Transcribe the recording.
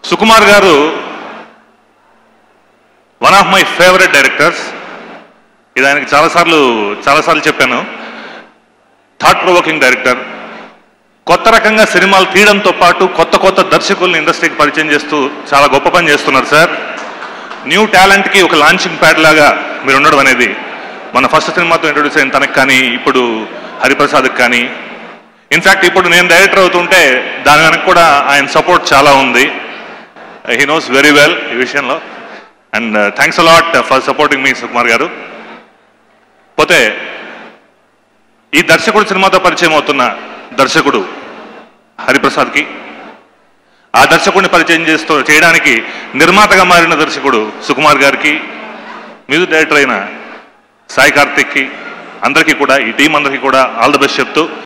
సుకుమార్ గారు one of my favourite directors ఇది ఆయనకి చాలాసార్లు చాలాసార్లు చెప్పాను థాట్ ప్రొవోకింగ్ డైరెక్టర్ కొత్త రకంగా సినిమాలు తీయడంతో పాటు కొత్త కొత్త దర్శకుల్ని ఇండస్ట్రీకి పరిచయం చేస్తూ చాలా గొప్ప పని చేస్తున్నారు సార్ న్యూ టాలెంట్కి ఒక లాంచింగ్ ప్యాడ్ లాగా మీరు ఉండడం అనేది మన ఫస్ట్ సినిమాతో ఇంట్రొడ్యూస్ అయిన తనకు కానీ ఇప్పుడు హరిప్రసాద్కి కానీ ఇన్ఫ్యాక్ట్ ఇప్పుడు నేను డైరెక్టర్ అవుతుంటే దాని వెనక కూడా ఆయన సపోర్ట్ చాలా ఉంది హీ నోస్ వెరీ వెల్ ఈ విషయంలో and thanks a lot for supporting మీ సుకుమార్ గారు పోతే ఈ దర్శకుడు సినిమాతో పరిచయం అవుతున్న దర్శకుడు హరిప్రసాద్కి ఆ దర్శకుడిని పరిచయం చేస్తూ చేయడానికి నిర్మాతగా మారిన దర్శకుడు సుకుమార్ గారికి మ్యూజిక్ డైరెక్టర్ అయిన సాయి కార్తిక్కి అందరికీ కూడా ఈ టీం అందరికీ కూడా ఆల్ ద బెస్ట్ చెప్తూ